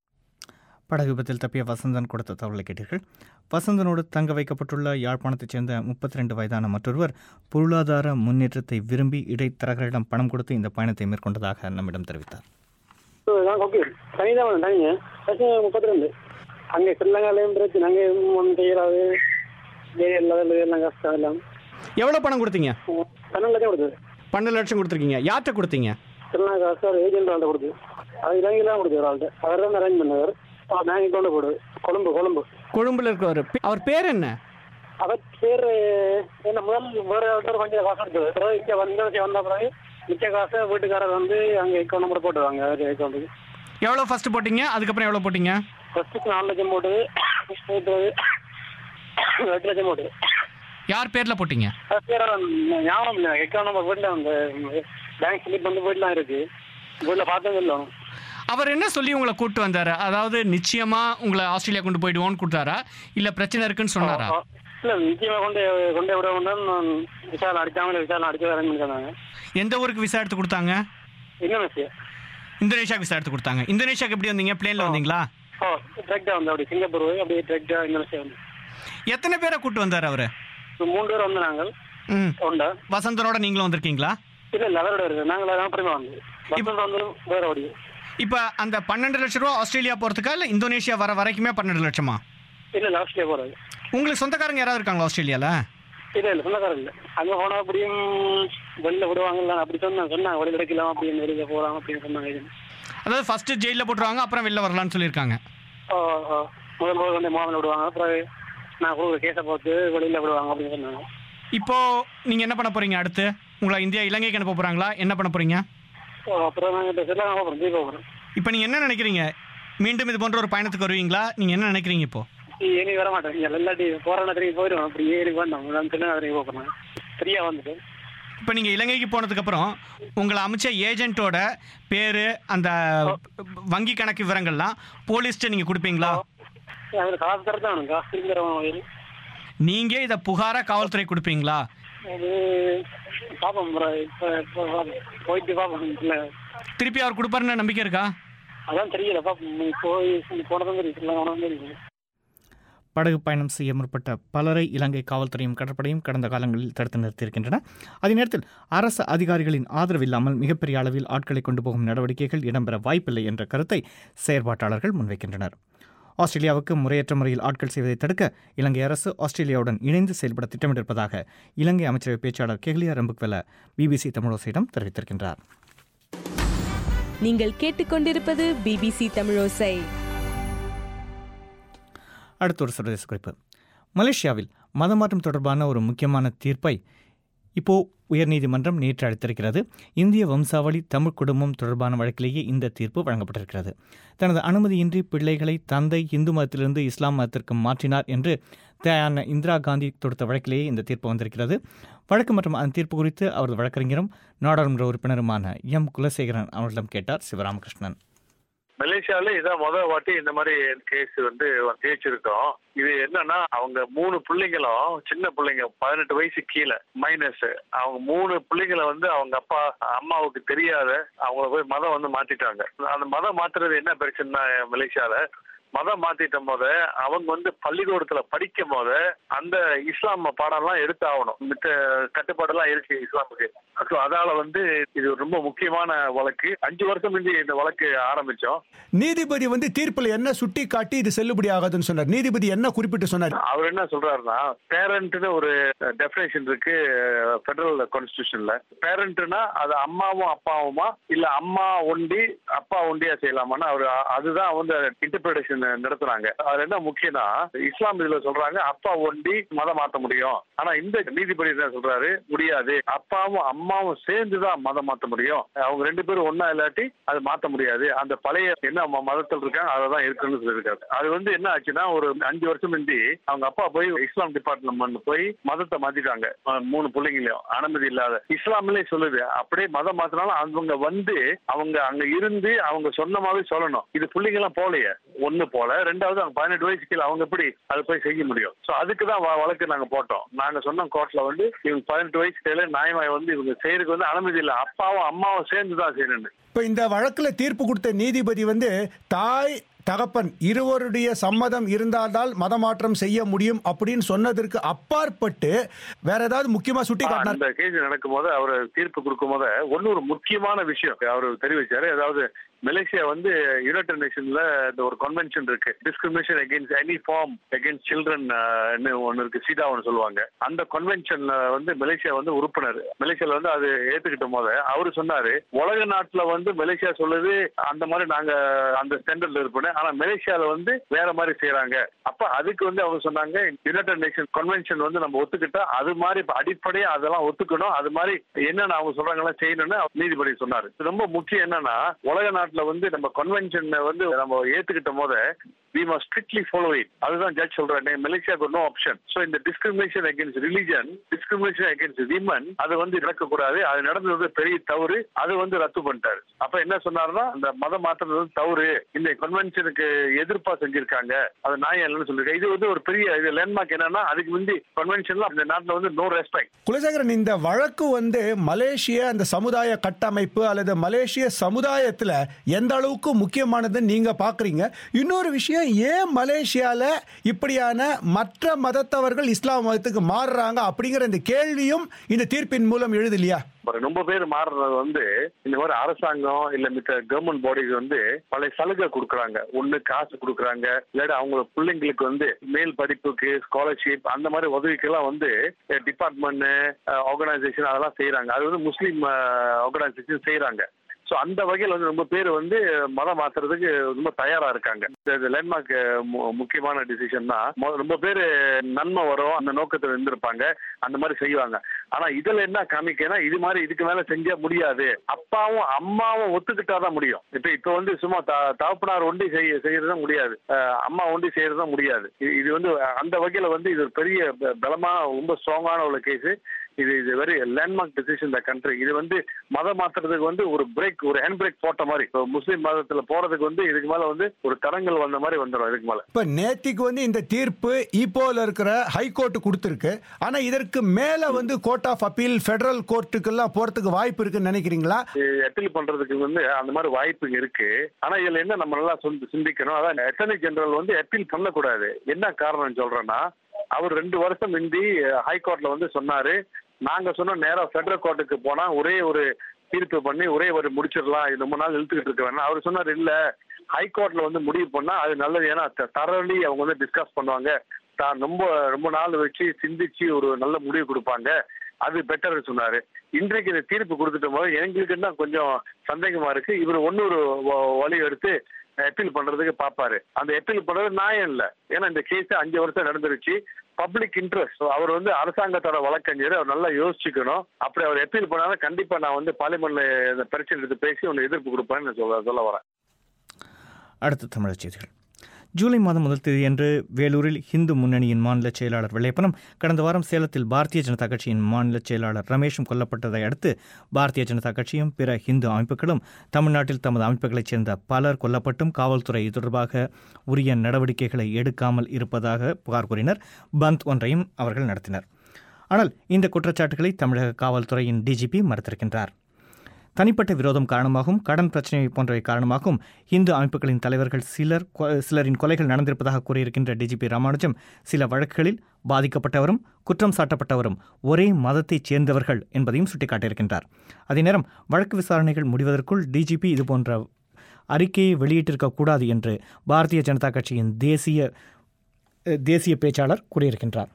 படகு விபத்தில் தப்பிய வசந்தன் கொடுத்த தகவலை கேட்டீர்கள் வசந்தனோடு தங்க வைக்கப்பட்டுள்ள யாழ்ப்பாணத்தைச் சேர்ந்த முப்பத்தி ரெண்டு வயதான மற்றொருவர் பொருளாதார முன்னேற்றத்தை விரும்பி இடைத்தரகர்களிடம் பணம் கொடுத்து இந்த பயணத்தை மேற்கொண்டதாக நம்மிடம் தெரிவித்தார் நான் ஓகே தனி தான் தனிங்க பிரச்சனை முப்பத்தி ரெண்டு அங்கே ஸ்ரீலங்காலையும் பிரச்சனை அங்கே ஒன்றும் செய்யறாது வேறு லெவலில் எல்லாம் கஷ்டம் எல்லாம் எவ்வளோ பணம் கொடுத்தீங்க பன்னெண்டு லட்சம் கொடுத்தது பன்னெண்டு லட்சம் கொடுத்துருக்கீங்க யார்கிட்ட கொடுத்தீங்க ஸ்ரீலங்கா சார் ஏஜென்ட் ஆள்கிட்ட கொடுத்தது அது இலங்கையில் கொடுத்தது ஒரு ஆள்கிட்ட அவர் தான் அரேஞ்ச் பண்ணவர் பேங்க் கொண்டு போடு கொழும்பு கொழும்பு கொழும்புல இருக்கவர் பே- அவர் பேர் என்ன அவர் பேர் என்ன முதல் வேற ஒருத்தர் கொஞ்சம் காசு எடுத்தது பிறகு இங்கே வந்து வந்த பிறகு மிச்ச காசை வீட்டுக்காரர் வந்து அங்கே அக்கௌண்ட் நம்பர் போட்டுருவாங்க அக்கௌண்ட்டுக்கு எவ்வளோ ஃபர்ஸ்ட் போட்டீங்க அதுக்கப்புறம் எவ்வளோ போட்டீங்க ஃபர்ஸ்ட்டுக்கு நாலு லட்சம் போட்டு அடுத்தது எட்டு லட்சம் போட்டு யார் பேரில் போட்டீங்க அது பேர் ஞாபகம் இல்லை அக்கௌண்ட் நம்பர் வீட்டில் அந்த பேங்க் ஸ்லிப் வந்து வீட்டில் இருக்கு வீட்டில் பார்த்தது இல்லை அவர் என்ன சொல்லி உங்களை கூட்டு வந்தாரு அதாவது நிச்சயமா உங்களை ஆஸ்திரேலியா கொண்டு போயிடுவோன்னு கொடுத்தாரா இல்ல பிரச்சனை இருக்குன்னு சொன்னாரா இல்ல நிச்சயமா கொண்டு கொண்டு விட விசாரணை அடிச்சாங்க விசாரணை அடிச்சு அரேஞ்ச் பண்ணிருக்காங்க எந்த ஊருக்கு விசா எடுத்து கொடுத்தாங்க இந்தோனேஷியா இந்தோனேஷியாவுக்கு விசா எடுத்து கொடுத்தாங்க இந்தோனேஷியாவுக்கு எப்படி வந்தீங்க பிளேன்ல வந்தீங்களா ஓ டிரெக்டா வந்து அப்படி சிங்கப்பூர் போய் அப்படியே டிரெக்டா இந்தோனேஷியா வந்து எத்தனை பேரை கூட்டு வந்தார் அவரு இப்போ மூணு பேர் வந்து நாங்கள் ம் உண்டா வசந்தனோட நீங்களும் வந்திருக்கீங்களா இல்ல இல்ல அவரோட இருக்கு நாங்கள் அதான் அப்புறமா வந்து வசந்த் வந்து வேற ஓடி இப்போ அந்த பன்னெண்டு லட்ச ரூபா ஆஸ்திரேலியா போகிறதுக்கா இல்லை இந்தோனேஷியா வர வரைக்குமே பன்னெண்டு லட்சமா இல்ல இல்ல ஆஸ்திரேலியா போறது உங்களுக்கு சொந்தக்காரங்க யாராவது இருக்காங்களா ஆஸ்திரேலியாவில் இல்ல இல்ல சொந்தக்காரர் இல்ல அங்க போனா அப்படியும் வெளில விடுவாங்கல்ல அப்படி சொன்னாங்க சொன்னாங்க வெளில கிடைக்கலாம் அப்படின்னு வெளியில போறாங்க அப்படின்னு சொன்னாங்க இது. அதாவது ஃபர்ஸ்ட் ஜெயிலில் போட்டுருவாங்க அப்புறம் வெளில வரலான்னு சொல்லியிருக்காங்க ஓ ஓ முதல் முதல் வந்து மாமல்ல விடுவாங்க அப்புறம் நான் கொடுக்குற கேஸை பார்த்து வெளியில விடுவாங்க அப்படின்னு சொன்னாங்க இப்போ நீங்கள் என்ன பண்ண போறீங்க அடுத்து உங்களை இந்தியா இலங்கைக்கு அனுப்ப போகிறாங்களா என்ன பண்ண போறீங்க ஓ, அப்புறம் நாங்கள் இப்போ செல்லாங்க போகிறோம் தீபா போகிறோம் இப்போ நீங்கள் என்ன நினைக்கிறீங்க மீண்டும் இது போன்ற ஒரு பயணத்துக்கு வருவீங்களா நீங்கள் என்ன நினைக்கிறீங்க இப்போ ஏனி வர மாட்டேன் இங்கே இல்லாட்டி போகிறேன்னா திரும்பி போயிடுவோம் அப்படி ஏறி வந்தோம் நான் திரும்ப திரும்பி போகிறேன் ஃப்ரீயாக வந்துட்டு இப்போ நீங்கள் இலங்கைக்கு போனதுக்கப்புறம் உங்களை அமைச்ச ஏஜென்ட்டோட பேர் அந்த வங்கி கணக்கு விவரங்கள்லாம் போலீஸ்ட்டு நீங்கள் கொடுப்பீங்களா அதில் காசு தர தான் காசு திரும்பி தரணும் நீங்கள் இதை புகாராக காவல்துறை கொடுப்பீங்களா அது பார்ப்போம் ப்ரோ இப்போ இப்போ போயிட்டு பார்ப்போம் இல்லை திருப்பி அவர் கொடுப்பாருன்னு நம்பிக்கை இருக்கா அதான் தெரியல பார்ப்போம் நீ போய் நீ போனதும் தெரியும் இல்லை போனதும் தெரியும் படகு பயணம் செய்ய முற்பட்ட பலரை இலங்கை காவல்துறையும் கடற்படையும் கடந்த காலங்களில் தடுத்து நிறுத்தியிருக்கின்றன அதே நேரத்தில் அரசு அதிகாரிகளின் ஆதரவில்லாமல் மிகப்பெரிய அளவில் ஆட்களை கொண்டு போகும் நடவடிக்கைகள் இடம்பெற வாய்ப்பில்லை என்ற கருத்தை செயற்பாட்டாளர்கள் முன்வைக்கின்றனர் ஆஸ்திரேலியாவுக்கு முறையற்ற முறையில் ஆட்கள் செய்வதை தடுக்க இலங்கை அரசு ஆஸ்திரேலியாவுடன் இணைந்து செயல்பட திட்டமிட்டிருப்பதாக இலங்கை அமைச்சரவை பேச்சாளர் கெஹ்லியா ரம்புக்வெல பிபிசி தமிழோசையிடம் தெரிவித்திருக்கின்றார் நீங்கள் கேட்டுக்கொண்டிருப்பது பிபிசி தமிழோசை அடுத்த ஒரு சர்வதேச குறிப்பு மலேசியாவில் மதமாற்றம் தொடர்பான ஒரு முக்கியமான தீர்ப்பை இப்போ உயர்நீதிமன்றம் நேற்று அளித்திருக்கிறது இந்திய வம்சாவளி தமிழ் குடும்பம் தொடர்பான வழக்கிலேயே இந்த தீர்ப்பு வழங்கப்பட்டிருக்கிறது தனது அனுமதியின்றி பிள்ளைகளை தந்தை இந்து மதத்திலிருந்து இஸ்லாம் மதத்திற்கு மாற்றினார் என்று தயான இந்திரா காந்தி தொடுத்த வழக்கிலேயே இந்த தீர்ப்பு வந்திருக்கிறது வழக்கு மற்றும் அந்த தீர்ப்பு குறித்து அவரது வழக்கறிஞரும் நாடாளுமன்ற உறுப்பினருமான எம் குலசேகரன் அவர்களிடம் கேட்டார் சிவராமகிருஷ்ணன் மலேசியால இதான் முதல் வாட்டி இந்த மாதிரி கேஸ் வந்து ஜெயிச்சிருக்கோம் இது என்னன்னா அவங்க மூணு பிள்ளைங்களும் சின்ன பிள்ளைங்க பதினெட்டு வயசு கீழே மைனஸ் அவங்க மூணு பிள்ளைங்களை வந்து அவங்க அப்பா அம்மாவுக்கு தெரியாத அவங்கள போய் மதம் வந்து மாத்திட்டாங்க அந்த மதம் மாத்துறது என்ன பிரச்சனைனா மலேசியால மதம் மாத்திட்ட போது அவங்க வந்து பள்ளிக்கூடத்துல படிக்கும் போது அந்த இஸ்லாம் பாடம்லாம் எடுத்து ஆகணும் மித்த கட்டுப்பாடெல்லாம் இருக்கு இஸ்லாமுக்கு ஸோ அதால வந்து இது ரொம்ப முக்கியமான வழக்கு அஞ்சு வருஷம் முந்தி இந்த வழக்கு ஆரம்பிச்சோம் நீதிபதி வந்து தீர்ப்புல என்ன சுட்டி காட்டி இது செல்லுபடி ஆகாதுன்னு சொன்னார் நீதிபதி என்ன குறிப்பிட்டு சொன்னார் அவர் என்ன சொல்றாருன்னா பேரண்ட்னு ஒரு டெஃபினேஷன் இருக்கு ஃபெடரல் கான்ஸ்டியூஷன்ல பேரண்ட்னா அது அம்மாவும் அப்பாவுமா இல்ல அம்மா ஒண்டி அப்பா ஒண்டியா செய்யலாமான்னு அவர் அதுதான் வந்து இன்டர்பிரேஷன் நடத்துறாங்க அது என்ன முக்கியம்னா இஸ்லாம் இதுல சொல்றாங்க அப்பா ஒண்டி மதம் மாத்த முடியும் ஆனா இந்த நீதிபதி என்ன சொல்றாரு முடியாது அப்பாவும் அம்மாவும் சேர்ந்துதான் மதம் மாத்த முடியும் அவங்க ரெண்டு பேரும் ஒன்னா இல்லாட்டி அது மாத்த முடியாது அந்த பழைய என்ன ம- மதத்தில் இருக்காங்க அதை தான் இருக்குன்னு சொல்லியிருக்காரு அது வந்து என்ன ஆச்சுன்னா ஒரு அஞ்சு வருஷம் முந்தி அவங்க அப்பா போய் இஸ்லாம் டிபார்ட்மெண்ட் போய் மதத்தை மாத்திட்டாங்க அஹ் மூணு பிள்ளைங்களையும் அனுமதி இல்லாத இஸ்லாம்லயே சொல்லுது அப்படியே மதம் மாத்தினாலும் அவங்க வந்து அவங்க அங்க இருந்து அவங்க சொன்னமாவே சொல்லணும் இது பிள்ளைங்க எல்லாம் போலையே ஒண்ணு போல ரெண்டாவது அவங்க பதினெட்டு வயசு கீழே அவங்க எப்படி அதை போய் செய்ய முடியும் சோ அதுக்கு தான் வ- வழக்கு நாங்க போட்டோம் நாங்க சொன்ன கோர்ட்ல வந்து இவங்க பதினெட்டு வயசு கீழே நியாயமாய் வந்து இவங்க செய்யறதுக்கு வந்து அனுமதி இல்லை அப்பாவும் அம்மாவும் சேர்ந்து தான் செய்யணும் இப்ப இந்த வழக்குல தீர்ப்பு கொடுத்த நீதிபதி வந்து தாய் தகப்பன் இருவருடைய சம்மதம் இருந்தால்தான் மதமாற்றம் செய்ய முடியும் அப்படின்னு சொன்னதற்கு அப்பாற்பட்டு வேற ஏதாவது முக்கியமா சுட்டி காட்டினார் அந்த கேஸ் நடக்கும் போது அவர் தீர்ப்பு கொடுக்கும் போது ஒன்னு ஒரு முக்கியமான விஷயம் அவர் தெரிவிச்சாரு அதாவது மலேசியா வந்து யுனைடெட் நேஷன்ல இந்த ஒரு கன்வென்ஷன் இருக்கு discrimination against any form against children ஒன்னு இருக்கு சீதா ஒன்று சொல்லுவாங்க அந்த கன்வென்ஷன்ல வந்து மலேசியா வந்து உறுப்பினர் மலேசியால வந்து அது ஏத்துக்கிட்ட போது அவரு சொன்னாரு உலக நாட்டுல வந்து மலேசியா சொல்லுது அந்த மாதிரி நாங்க அந்த ஸ்டாண்டர்ட்ல இருப்போம் ஆனா மலேசியால வந்து வேற மாதிரி செய்யறாங்க அப்ப அதுக்கு வந்து அவங்க சொன்னாங்க யுனைடெட் நேஷன் கன்வென்ஷன் வந்து நம்ம ஒத்துக்கிட்டா அது மாதிரி இப்ப அடிப்படையா அதெல்லாம் ஒத்துக்கணும் அது மாதிரி என்னென்ன அவங்க சொல்றாங்கலாம் செய்யணும்னு நீதிபதி சொன்னாரு இது ரொம்ப முக்கியம் என்னன்னா உலக நாட்டுல வந்து நம்ம கன்வென்ஷன் வந்து நம்ம ஏத்துக்கிட்ட போது we must strictly follow it அதுதான் ஜட்ஜ் சொல்றாரு மலேசியாவுக்கு நோ ஆப்ஷன் ஸோ இந்த discrimination against religion discrimination against women அது வந்து நடக்கக்கூடாது அது நடந்தது பெரிய தவறு அது வந்து ரத்து பண்ணிட்டாரு அப்ப என்ன சொன்னாருன்னா அந்த மதம் மாற்றுறது வந்து தவறு இந்த கன்வென்ஷனுக்கு எதிர்ப்பா செஞ்சிருக்காங்க அது நியாயம் இல்லைன்னு சொல்லிருக்காங்க இது வந்து ஒரு பெரிய இது லேண்ட்மார்க் என்னன்னா அதுக்கு முந்தி கன்வென்ஷன்ல இந்த நாட்டுல வந்து நோ ரெஸ்பெக்ட் குலசேகரன் இந்த வழக்கு வந்து மலேசிய அந்த சமுதாய கட்டமைப்பு அல்லது மலேசிய சமுதாயத்துல எந்த அளவுக்கு முக்கியமானதுன்னு நீங்க பாக்குறீங்க இன்னொரு விஷயம் ஏன் மலேசியால இப்படியான மற்ற மதத்தவர்கள் இஸ்லாம் மதத்துக்கு மாறுறாங்க அப்படிங்கிற இந்த கேள்வியும் இந்த தீர்ப்பின் மூலம் எழுதலையா அப்புறம் ரொம்ப பேர் மாறுறது வந்து இந்த மாதிரி அரசாங்கம் இல்ல மித்த கவர்மெண்ட் பாடிஸ் வந்து பல சலுகை கொடுக்குறாங்க ஒண்ணு காசு கொடுக்குறாங்க இல்லாட்டி அவங்க பிள்ளைங்களுக்கு வந்து மேல் படிப்புக்கு ஸ்காலர்ஷிப் அந்த மாதிரி உதவிக்கெல்லாம் வந்து டிபார்ட்மெண்ட் ஆர்கனைசேஷன் அதெல்லாம் செய்யறாங்க அது வந்து முஸ்லீம் ஆர்கனைசேஷன் செய்யறாங்க ஸோ அந்த வகையில் வந்து ரொம்ப பேர் வந்து மதம் மாத்துறதுக்கு ரொம்ப தயாரா இருக்காங்க இந்த லேண்ட்மார்க் முக்கியமான டிசிஷன் தான் மொ- ரொம்ப பேர் நன்மை வரும் அந்த நோக்கத்தில் இருந்திருப்பாங்க அந்த மாதிரி செய்வாங்க ஆனா இதுல என்ன காமிக்கனா இது மாதிரி இதுக்கு மேல செஞ்ச முடியாது அப்பாவும் அம்மாவும் ஒத்துக்கிட்டாதான் முடியும் இப்ப இப்ப வந்து சும்மா த- தகப்பனார் ஒண்டி செய்ய செய்யறதும் முடியாது அஹ் அம்மா ஒண்டி செய்யறதும் முடியாது இது- இது வந்து அந்த வகையில வந்து இது ஒரு பெரிய ப- பலமான ரொம்ப ஸ்ட்ராங்கான உள்ள கேஸ் இது இது வெரி லேண்ட்மார்க் டிசிஷன் இந்த கண்ட்ரி இது வந்து மதம் மாத்துறதுக்கு வந்து ஒரு பிரேக் ஒரு ஹேண்ட் பிரேக் போட்ட மாதிரி இப்போ முஸ்லீம் மதத்துல போறதுக்கு வந்து இதுக்கு மேல வந்து ஒரு தடங்கள் வந்த மாதிரி வந்துடும் இதுக்கு மேல இப்ப நேத்திக்கு வந்து இந்த தீர்ப்பு ஈப்போல இருக்கிற ஹைகோர்ட் கொடுத்திருக்கு ஆனா இதற்கு மேல வந்து கோர்ட் ஆஃப் அப்பீல் ஃபெடரல் கோர்ட்டுக்கெல்லாம் போறதுக்கு வாய்ப்பு இருக்குன்னு நினைக்கிறீங்களா அப்பீல் பண்றதுக்கு வந்து அந்த மாதிரி வாய்ப்பு இருக்கு ஆனா இதுல என்ன நம்ம நல்லா சொந்த- சிந்திக்கணும் அதான் அட்டர்னி ஜெனரல் வந்து அப்பீல் பண்ணக்கூடாது என்ன காரணம் சொல்றேன்னா அவர் ரெண்டு வருஷம் முந்தி ஹைகோர்ட்ல வந்து சொன்னாரு நாங்க சொன்ன நேரா ஃபெடரல் கோர்ட்டுக்கு போனா ஒரே ஒரு தீர்ப்பு பண்ணி ஒரே ஒரு முடிச்சிடலாம் இது ரொம்ப நாள் இழுத்துக்கிட்டு இருக்க வேணாம் அவர் சொன்னார் இல்ல ஹைகோர்ட்ல வந்து முடிவு பண்ணா அது நல்லது ஏன்னா தரலி அவங்க வந்து டிஸ்கஸ் பண்ணுவாங்க தான் ரொம்ப ரொம்ப நாள் வச்சு சிந்திச்சு ஒரு நல்ல முடிவு கொடுப்பாங்க அது பெட்டர் சொன்னாரு இன்றைக்கு இந்த தீர்ப்பு கொடுத்துட்ட போது எங்களுக்கு தான் கொஞ்சம் சந்தேகமா இருக்கு இவர் ஒன்னொரு வழி எடுத்து அப்பீல் பண்றதுக்கு பாப்பாரு அந்த அப்பீல் பண்றது நியாயம் இல்ல ஏன்னா இந்த கேஸ் அஞ்சு வருஷம் நடந்துருச்சு பப்ளிக் இன்ட்ரெஸ்ட் அவர் வந்து அரசாங்கத்தோட வழக்கறிஞர் அவர் நல்லா யோசிச்சுக்கணும் அப்படி அவர் அப்பீல் பண்ணாலும் கண்டிப்பா நான் வந்து பார்லிமெண்ட்ல இந்த பிரச்சனை எடுத்து பேசி உன்னை எதிர்ப்பு கொடுப்பேன்னு நான் சொல்ல சொல்ல வரேன் அடுத்த தமிழர் செய்திகள் ஜூலை மாதம் முதல் தேதியன்று வேலூரில் இந்து முன்னணியின் மாநில செயலாளர் வெள்ளையப்பனும் கடந்த வாரம் சேலத்தில் பாரதிய ஜனதா கட்சியின் மாநில செயலாளர் ரமேஷும் கொல்லப்பட்டதை அடுத்து பாரதிய ஜனதா கட்சியும் பிற இந்து அமைப்புகளும் தமிழ்நாட்டில் தமது அமைப்புகளைச் சேர்ந்த பலர் கொல்லப்பட்டும் காவல்துறை இது தொடர்பாக உரிய நடவடிக்கைகளை எடுக்காமல் இருப்பதாக புகார் கூறினர் பந்த் ஒன்றையும் அவர்கள் நடத்தினர் ஆனால் இந்த குற்றச்சாட்டுகளை தமிழக காவல்துறையின் டிஜிபி மறுத்திருக்கின்றார் தனிப்பட்ட விரோதம் காரணமாகவும் கடன் பிரச்சனை போன்றவை காரணமாகவும் இந்து அமைப்புகளின் தலைவர்கள் சிலர் கொ- சிலரின் கொலைகள் நடந்திருப்பதாக கூறியிருக்கின்ற டிஜிபி ராமானுஜம் சில வழக்குகளில் பாதிக்கப்பட்டவரும் குற்றம் சாட்டப்பட்டவரும் ஒரே மதத்தைச் சேர்ந்தவர்கள் என்பதையும் சுட்டிக்காட்டியிருக்கின்றார் அதே நேரம் வழக்கு விசாரணைகள் முடிவதற்குள் டிஜிபி இதுபோன்ற அறிக்கையை வெளியிட்டிருக்கக்கூடாது என்று பாரதிய ஜனதா கட்சியின் தேசிய அஹ், தேசிய பேச்சாளர் கூறியிருக்கின்றார்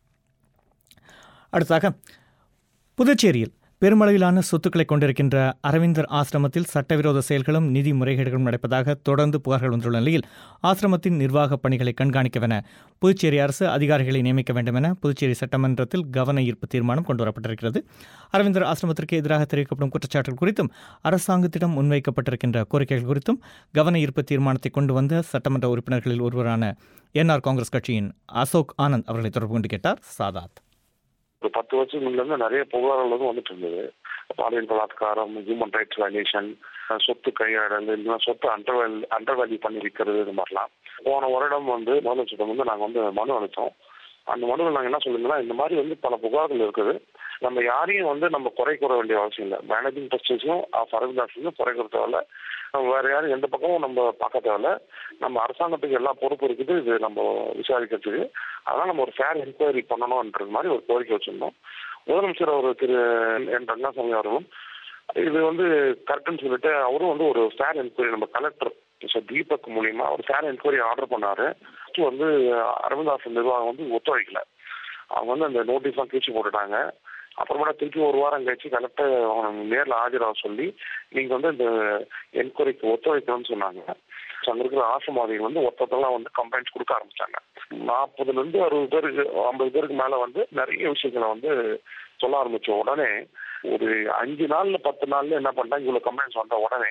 அடுத்ததாக புதுச்சேரியில் பெருமளவிலான சொத்துக்களை கொண்டிருக்கின்ற அரவிந்தர் ஆசிரமத்தில் சட்டவிரோத செயல்களும் நிதி முறைகேடுகளும் நடப்பதாக தொடர்ந்து புகார்கள் வந்துள்ள நிலையில் ஆசிரமத்தின் நிர்வாகப் பணிகளை கண்காணிக்கவென புதுச்சேரி அரசு அதிகாரிகளை நியமிக்க வேண்டும் என புதுச்சேரி சட்டமன்றத்தில் கவன ஈர்ப்பு தீர்மானம் கொண்டுவரப்பட்டிருக்கிறது அரவிந்தர் ஆசிரமத்திற்கு எதிராக தெரிவிக்கப்படும் குற்றச்சாட்டுகள் குறித்தும் அரசாங்கத்திடம் முன்வைக்கப்பட்டிருக்கின்ற கோரிக்கைகள் குறித்தும் கவன ஈர்ப்பு தீர்மானத்தை கொண்டு வந்த சட்டமன்ற உறுப்பினர்களில் ஒருவரான என்ஆர் காங்கிரஸ் கட்சியின் அசோக் ஆனந்த் அவர்களை தொடர்பு கொண்டு கேட்டார் சாதாத் ஒரு பத்து வருஷம் முன்ன நிறைய புகார்கள் வந்து வந்துட்டு இருந்தது பாலியல் பலாத்காரம் ஹியூமன் ரைட்ஸ் வயலேஷன் சொத்து கையாடல் இல்லைன்னா சொத்து அண்டர் அண்டர் வேல்யூ பண்ணி விற்கிறது இது மாதிரிலாம் போன வருடம் வந்து முதலமைச்சரிடம் வந்து நாங்கள் வந்து மனு அளித்தோம் அந்த மனுவில் நாங்கள் என்ன சொல்லுங்கன்னா இந்த மாதிரி வந்து பல புகார்கள் இருக்குது நம்ம யாரையும் வந்து நம்ம குறை கூற வேண்டிய அவசியம் இல்லை மேனேஜிங் ட்ரஸ்டிஸும் அரவிந்தாஸும் குறை கூற தேவையில்ல நம்ம வேற யாரும் எந்த பக்கமும் நம்ம பார்க்க தேவையில்ல நம்ம அரசாங்கத்துக்கு எல்லா பொறுப்பு இருக்குது இது நம்ம விசாரிக்கிறதுக்கு அதெல்லாம் நம்ம ஒரு ஃபேர் என்கொயரி பண்ணணும்ன்றது மாதிரி ஒரு கோரிக்கை வச்சிருந்தோம் முதலமைச்சர் அவர் திரு என் ரங்கசாமி அவர்களும் இது வந்து கரெக்ட்னு சொல்லிட்டு அவரும் வந்து ஒரு ஃபேர் என்கொயரி நம்ம கலெக்டர் மிஸ்டர் தீபக் மூலியமா ஒரு ஃபேர் என்கொயரி ஆர்டர் பண்ணாரு First வந்து அரவிந்தாசன் நிர்வாகம் வந்து ஒத்துழைக்கல அவங்க வந்து அந்த நோட்டீஸ்லாம் கிழிச்சு போட்டுட்டாங்க அப்புறமேட்டா திருப்பி ஒரு வாரம் கழிச்சு கலெக்டர் அவங்க நேரில் ஆஜராக சொல்லி நீங்க வந்து இந்த என்கொயரிக்கு ஒத்துழைக்கணும்னு சொன்னாங்க So, அங்க இருக்கிற ஆசிரமாதிகள் வந்து ஒருத்தரெல்லாம் வந்து கம்ப்ளைண்ட்ஸ் கொடுக்க ஆரம்பிச்சாங்க நாற்பதுல இருந்து அறுபது பேருக்கு ஐம்பது பேருக்கு மேல வந்து நிறைய விஷயங்களை வந்து சொல்ல ஆரம்பிச்ச உடனே ஒரு அஞ்சு நாள்ல பத்து நாள்ல என்ன பண்ணிட்டாங்க இவ்வளவு கம்ப்ளைண்ட்ஸ் வந்த உடனே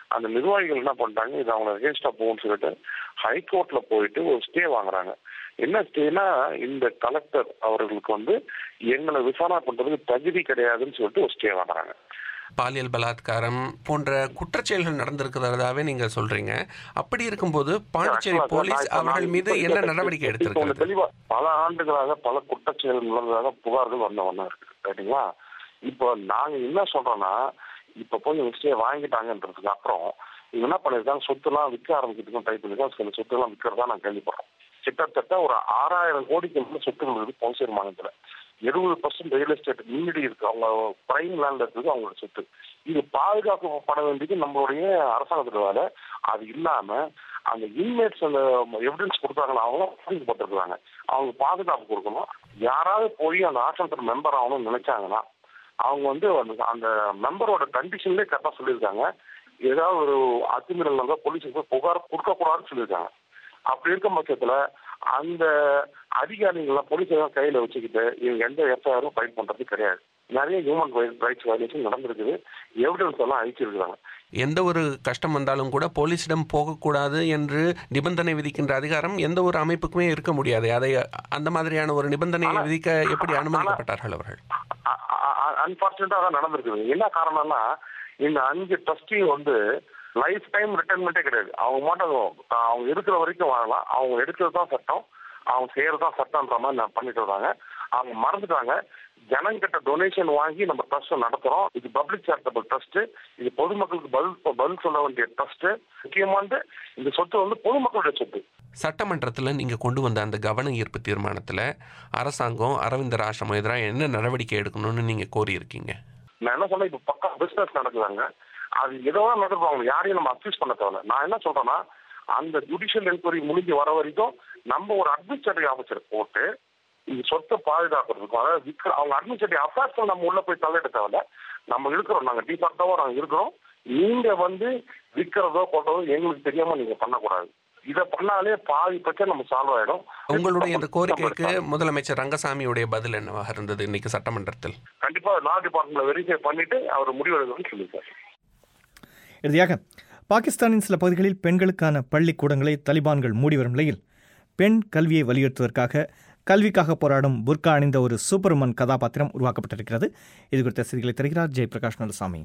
அந்த நிர்வாகிகள் என்ன பண்ணிட்டாங்க இது அவங்க அகேன்ஸ்டா போகும்னு சொல்லிட்டு ஹைகோர்ட்ல போயிட்டு ஒரு ஸ்டே வாங்குறாங்க என்ன ஸ்டேனா இந்த கலெக்டர் அவர்களுக்கு வந்து எங்களை விசாரணை பண்றதுக்கு தகுதி கிடையாதுன்னு சொல்லிட்டு ஒரு ஸ்டே வாங்குறாங்க பாலியல் பலாத்காரம் போன்ற குற்றச்செயல்கள் நடந்திருக்கிறதாவே நீங்க சொல்றீங்க அப்படி இருக்கும்போது பாண்டிச்சேரி Actually, போலீஸ் நான் இப்ப அவர்கள் நான் மீது இப்ப என்ன இப்ப நடவடிக்கை இப்ப ஒண்ணு எடுத்திருக்கிறது தெளிவா பல ஆண்டுகளாக பல குற்றச்செயல் நடந்ததாக புகார்கள் வந்த ஒண்ணா இருக்கு ரைட்டுங்களா இப்போ நாங்க என்ன சொல்றோம்னா இப்ப போய் ஸ்டே வாங்கிட்டாங்கன்றதுக்கு அப்புறம் இவங்க என்ன பண்ணிருக்காங்க சொத்துலாம் விற்க ஆரம்பிக்கிறதுக்கும் ட்ரை பண்ணிருக்காங்க சில சொத்துலாம் விற்கிறதா நான் கேள்விப்படுறோம் கிட்டத்தட்ட ஒரு ஆறாயிரம் கோடிக்கு மேல சொத்துகள் இருக்கு பாண்டிச்சேரி மாநிலத்துல எழுபது பர்சன்ட் ரியல் எஸ்டேட் முன்னாடி இருக்கு அவங்க பிரைம் லேண்ட்ல இருக்குது அவங்களோட சொத்து இது பாதுகாக்கப்பட வேண்டியது நம்மளுடைய அரசாங்கத்தோட வேலை அது இல்லாம அந்த இன்மேட்ஸ் அந்த எவிடன்ஸ் கொடுத்தாங்களா அவங்க பாதிக்கப்பட்டிருக்காங்க அவங்க பாதுகாப்பு கொடுக்கணும் யாராவது போய் அந்த ஆசிரமத்தில் மெம்பர் ஆகணும்னு நினைச்சாங்கன்னா அவங்க வந்து அந்த- அந்த மெம்பரோட கண்டிஷன்லேயே கரெக்டாக சொல்லியிருக்காங்க ஏதாவது ஒரு அத்துமீறல் இருந்தால் போலீஸுக்கு போய் புகார் கொடுக்கக்கூடாதுன்னு சொல்லியிருக்காங்க அப்படி இருக்கும் பட்சத்துல அந்த அதிகாரிகள்லாம் போலீஸ் எல்லாம் கையில வச்சுக்கிட்டு இவங்க எந்த எஃப்ஐஆரும் ஃபைட் பண்றது கிடையாது நிறைய ஹியூமன் ரைட்ஸ் வயலேஷன் நடந்திருக்குது எவிடன்ஸ் எல்லாம் அழிச்சிருக்காங்க எந்த ஒரு கஷ்டம் வந்தாலும் கூட போலீசிடம் போகக்கூடாது என்று நிபந்தனை விதிக்கின்ற அதிகாரம் எந்த ஒரு அமைப்புக்குமே இருக்க முடியாது அதை அந்த மாதிரியான ஒரு நிபந்தனையை விதிக்க எப்படி அனுமதிக்கப்பட்டார்கள் அவர்கள் அன்பார்ச்சுனேட்டா தான் நடந்திருக்குது என்ன காரணம்னா இந்த அஞ்சு ட்ரஸ்டி வந்து லைஃப் டைம் ரிட்டைர்மெண்ட்டே கிடையாது அவங்க மட்டும் அவங்க இருக்கிற வரைக்கும் வாழலாம் அவங்க எடுக்கிறது தான் சட்டம் அவங்க செய்யறது தான் சட்டம்ன்ற மாதிரி நான் பண்ணிட்டு வராங்க அவங்க மறந்துட்டாங்க ஜனங்கிட்ட டொனேஷன் வாங்கி நம்ம ட்ரஸ்ட் நடத்துறோம் இது பப்ளிக் சேரிட்டபிள் ட்ரஸ்ட் இது பொதுமக்களுக்கு பதில் பதில் சொல்ல வேண்டிய ட்ரஸ்ட் முக்கியமானது இந்த சொத்து வந்து பொதுமக்களுடைய சொத்து சட்டமன்றத்தில் நீங்கள் கொண்டு வந்த அந்த கவன ஈர்ப்பு தீர்மானத்தில் அரசாங்கம் அரவிந்தர் ஆசிரமம் எதிராக என்ன நடவடிக்கை எடுக்கணும்னு நீங்கள் கோரியிருக்கீங்க நான் என்ன சொல்றேன் இப்ப பக்கா பிசினஸ் நடக்குதாங்க அது ஏதோ நடக்குவாங்க யாரையும் நம்ம அக்யூஸ் பண்ண தேவையில்ல நான் என்ன சொல்றேன்னா அந்த ஜுடிஷியல் என்கொயரி முடிஞ்சு வர வரைக்கும் நம்ம ஒரு அட்மினிஸ்ட்ரேட்டிவ் ஆஃபீஸர் போட்டு இந்த சொத்தை பாதுகாக்கிறதுக்கும் அதாவது விற்கிற அவங்க அட்மினிஸ்ட்ரேட்டிவ் அஃபேர்ஸ் நம்ம உள்ள போய் தலையிட தேவையில்ல நம்ம இருக்கிறோம் நாங்க டிஃபாக்டாவோ நாங்க இருக்கிறோம் நீங்க வந்து விற்கிறதோ கொள்றதோ எங்களுக்கு தெரியாம நீங்க பண்ணக்கூடாது இதை பண்ணாலே பாதி பிரச்சனை நம்ம சால்வ் ஆயிடும் உங்களுடைய இந்த கோரிக்கைக்கு முதலமைச்சர் ரங்கசாமியுடைய பதில் என்னவாக இருந்தது இன்னைக்கு சட்டமன்றத்தில் கண்டிப்பா லா டிபார்ட்மெண்ட்ல வெரிஃபை பண்ணிட்டு அவர் முடிவெடுக்கணும்னு சொல்லியிருக்காரு இறுதியாக பாகிஸ்தானின் சில பகுதிகளில் பெண்களுக்கான பள்ளிக்கூடங்களை தலிபான்கள் மூடி வரும் நிலையில் பெண் கல்வியை வலியுறுத்துவதற்காக கல்விக்காக போராடும் புர்கா அணிந்த ஒரு சூப்பர்மன் கதாபாத்திரம் உருவாக்கப்பட்டிருக்கிறது இது குறித்த செய்திகளை தருகிறார் ஜெயபிரகாஷ் நலசாமி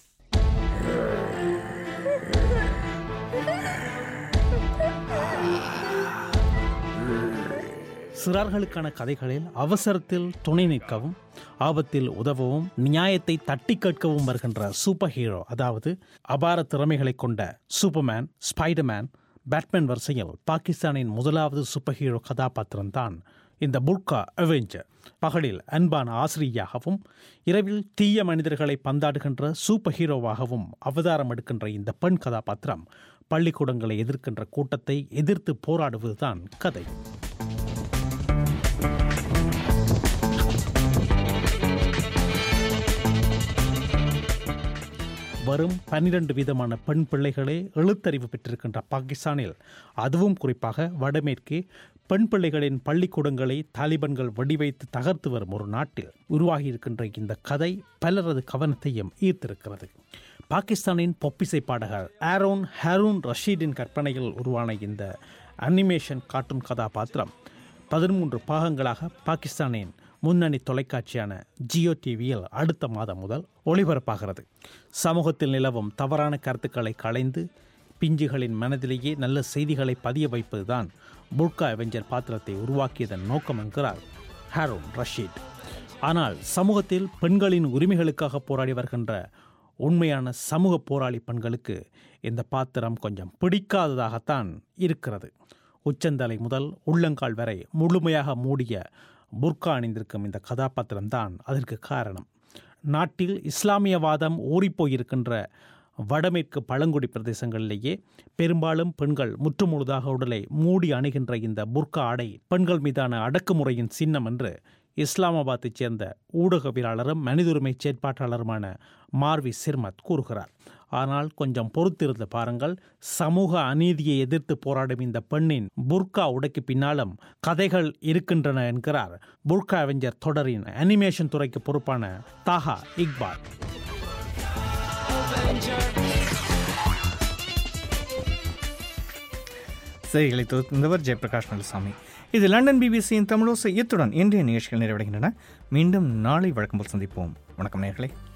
சிறார்களுக்கான கதைகளில் அவசரத்தில் துணை நிற்கவும் ஆபத்தில் உதவவும் நியாயத்தை தட்டி கேட்கவும் வருகின்ற சூப்பர் ஹீரோ அதாவது அபார திறமைகளை கொண்ட சூப்பர்மேன் ஸ்பைடர்மேன் பேட்மேன் வரிசையில் பாகிஸ்தானின் முதலாவது சூப்பர் ஹீரோ கதாபாத்திரம்தான் இந்த புல்கா அவெஞ்சர் பகலில் அன்பான ஆசிரியாகவும் இரவில் தீய மனிதர்களை பந்தாடுகின்ற சூப்பர் ஹீரோவாகவும் அவதாரம் எடுக்கின்ற இந்த பெண் கதாபாத்திரம் பள்ளிக்கூடங்களை எதிர்க்கின்ற கூட்டத்தை எதிர்த்து போராடுவதுதான் கதை வரும் பன்னிரண்டு விதமான பெண் பிள்ளைகளே எழுத்தறிவு பெற்றிருக்கின்ற பாகிஸ்தானில் அதுவும் குறிப்பாக வடமேற்கே பெண் பிள்ளைகளின் பள்ளிக்கூடங்களை தாலிபன்கள் வெடிவைத்து தகர்த்து வரும் ஒரு நாட்டில் உருவாகியிருக்கின்ற இந்த கதை பலரது கவனத்தையும் ஈர்த்திருக்கிறது பாகிஸ்தானின் பொப்பிசை பாடகர் ஆரோன் ஹாரூன் ரஷீடின் கற்பனையில் உருவான இந்த அனிமேஷன் கார்ட்டூன் கதாபாத்திரம் பதிமூன்று பாகங்களாக பாகிஸ்தானின் முன்னணி தொலைக்காட்சியான ஜியோ டிவியில் அடுத்த மாதம் முதல் ஒளிபரப்பாகிறது சமூகத்தில் நிலவும் தவறான கருத்துக்களை களைந்து பிஞ்சுகளின் மனதிலேயே நல்ல செய்திகளை பதிய வைப்பதுதான் புல்கா அவெஞ்சர் பாத்திரத்தை உருவாக்கியதன் நோக்கம் என்கிறார் ஹாரோன் ரஷீட் ஆனால் சமூகத்தில் பெண்களின் உரிமைகளுக்காக போராடி வருகின்ற உண்மையான சமூக போராளி பெண்களுக்கு இந்த பாத்திரம் கொஞ்சம் பிடிக்காததாகத்தான் இருக்கிறது உச்சந்தலை முதல் உள்ளங்கால் வரை முழுமையாக மூடிய புர்கா அணிந்திருக்கும் இந்த கதாபாத்திரம்தான் அதற்கு காரணம் நாட்டில் இஸ்லாமியவாதம் ஊறிப்போயிருக்கின்ற வடமேற்கு பழங்குடி பிரதேசங்களிலேயே பெரும்பாலும் பெண்கள் முற்றுமுழுதாக உடலை மூடி அணுகின்ற இந்த புர்கா ஆடை பெண்கள் மீதான அடக்குமுறையின் சின்னம் என்று இஸ்லாமாபாத்தைச் சேர்ந்த ஊடகவியலாளரும் மனித உரிமை செயற்பாட்டாளருமான மார்வி சிர்மத் கூறுகிறார் ஆனால் கொஞ்சம் பொறுத்திருந்து பாருங்கள் சமூக அநீதியை எதிர்த்து போராடும் இந்த பெண்ணின் புர்கா உடைக்கு பின்னாலும் கதைகள் இருக்கின்றன என்கிறார் புர்கா அவெஞ்சர் தொடரின் அனிமேஷன் துறைக்கு பொறுப்பான தாஹா இக்பால் செய்திகளை தொகுத்தவர் ஜெயபிரகாஷ் மலுசாமி இது லண்டன் பிபிசியின் தமிழோசை இத்துடன் இன்றைய நிகழ்ச்சிகள் நிறைவடைகின்றன மீண்டும் நாளை வழக்கம் போல் சந்திப்போம் வணக்கம் நேர்களே